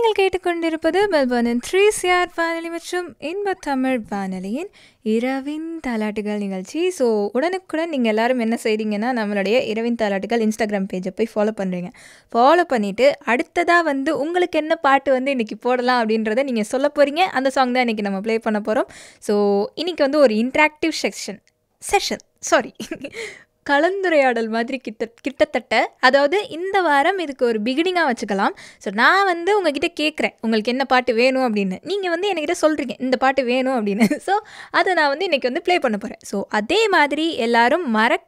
நீங்கள் கேட்டுக்கொண்டிருப்பது மெல்பர்னின் three CR வானொலி மற்றும் இன்ப தமிழ் வானொலியின் இரவின் தாலாட்டுகள் நிகழ்ச்சி ஸோ உடனுக்குடன் நீங்கள் எல்லாரும் என்ன செய்றீங்கன்னா நம்மளுடைய இரவின் தாலாட்டுகள் இன்ஸ்டாகிராம் பேஜை போய் ஃபாலோ பண்ணுறீங்க ஃபாலோ பண்ணிவிட்டு அடுத்ததாக வந்து உங்களுக்கு என்ன பாட்டு வந்து இன்றைக்கி போடலாம் அப்படின்றத நீங்கள் சொல்ல போகிறீங்க அந்த சாங் தான் இன்றைக்கி நம்ம ப்ளே பண்ண போகிறோம் ஸோ இன்றைக்கி வந்து ஒரு இன்ட்ராக்டிவ் செக்ஷன் செஷன் சாரி கலந்துரையாடல் மாதிரி கிட்ட கிட்டத்தட்ட அதாவது இந்த வாரம் இதுக்கு ஒரு பிகினிங்காக வச்சுக்கலாம் ஸோ நான் வந்து உங்ககிட்ட கேட்குறேன் உங்களுக்கு என்ன பாட்டு வேணும் அப்படின்னு நீங்கள் வந்து என்கிட்ட சொல்கிறீங்க இந்த பாட்டு வேணும் அப்படின்னு ஸோ அதை நான் வந்து இன்றைக்கி வந்து ப்ளே பண்ண போகிறேன் ஸோ அதே மாதிரி எல்லாரும் மறக்க